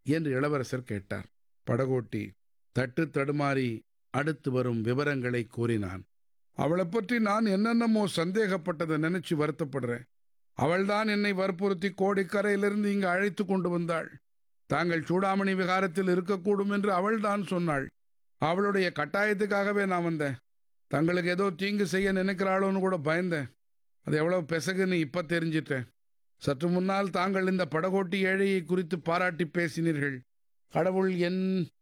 என்று இளவரசர் கேட்டார் படகோட்டி தட்டு தடுமாறி அடுத்து வரும் விவரங்களை கூறினான் அவளை பற்றி நான் என்னென்னமோ சந்தேகப்பட்டதை நினைச்சு வருத்தப்படுறேன் அவள்தான் என்னை வற்புறுத்தி கோடிக்கரையிலிருந்து இங்கு அழைத்து கொண்டு வந்தாள் தாங்கள் சூடாமணி விகாரத்தில் இருக்கக்கூடும் என்று அவள்தான் சொன்னாள் அவளுடைய கட்டாயத்துக்காகவே நான் வந்தேன் தங்களுக்கு ஏதோ தீங்கு செய்ய நினைக்கிறாளோன்னு கூட பயந்தேன் அது எவ்வளவு பெசகுன்னு இப்ப தெரிஞ்சிட்டேன் சற்று முன்னால் தாங்கள் இந்த படகோட்டி ஏழையை குறித்து பாராட்டி பேசினீர்கள் கடவுள் என்